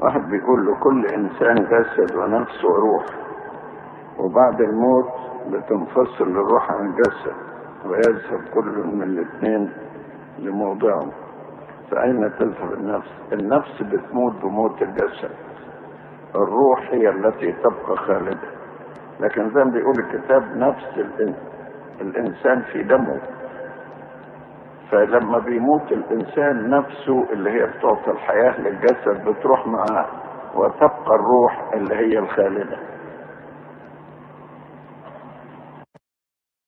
واحد بيقول له كل انسان جسد ونفس وروح وبعد الموت بتنفصل الروح عن الجسد ويذهب كل من الاثنين لموضعه فأين تذهب النفس؟ النفس بتموت بموت الجسد الروح هي التي تبقى خالدة لكن زي ما بيقول الكتاب نفس الإن... الإنسان في دمه فلما بيموت الإنسان نفسه اللي هي بتعطي الحياة للجسد بتروح معاه وتبقى الروح اللي هي الخالدة